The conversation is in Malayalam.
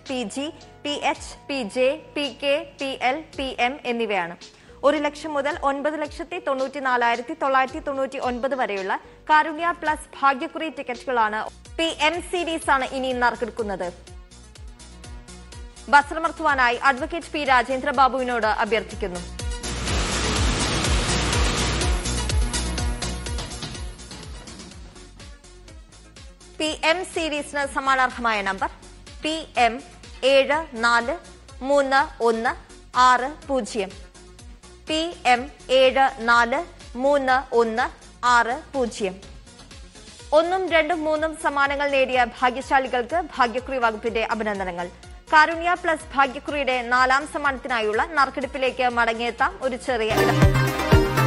P G P H P J P K P L P M എന്നിവയാണ് ഒരു ലക്ഷം മുതൽ ഒൻപത് ലക്ഷത്തി തൊണ്ണൂറ്റി നാലായിരത്തി തൊള്ളായിരത്തി തൊണ്ണൂറ്റി ഒൻപത് വരെയുള്ള കാരുണ്യ പ്ലസ് ഭാഗ്യക്കുറി ടിക്കറ്റുകളാണ് പി എം സീരീസ് ആണ് ഇനി നറുക്കെടുക്കുന്നത് വസ്ത്രമർത്തുവാനായി അഡ്വക്കേറ്റ് പി രാജേന്ദ്ര ബാബുവിനോട് അഭ്യർത്ഥിക്കുന്നു പി എം സീരീസിന് സമാനാർഹമായ നമ്പർ പി എം ഏഴ് നാല് മൂന്ന് ഒന്ന് ആറ് പൂജ്യം പി എം ഏഴ് നാല് മൂന്ന് ഒന്ന് ആറ് പൂജ്യം ഒന്നും രണ്ടും മൂന്നും സമ്മാനങ്ങൾ നേടിയ ഭാഗ്യശാലികൾക്ക് ഭാഗ്യക്കുറി വകുപ്പിന്റെ അഭിനന്ദനങ്ങൾ കാരുണ്യ പ്ലസ് ഭാഗ്യക്കുറിയുടെ നാലാം സമ്മാനത്തിനായുള്ള നറുക്കെടുപ്പിലേക്ക് മടങ്ങിയെത്താം ഒരു ചെറിയ ഇടം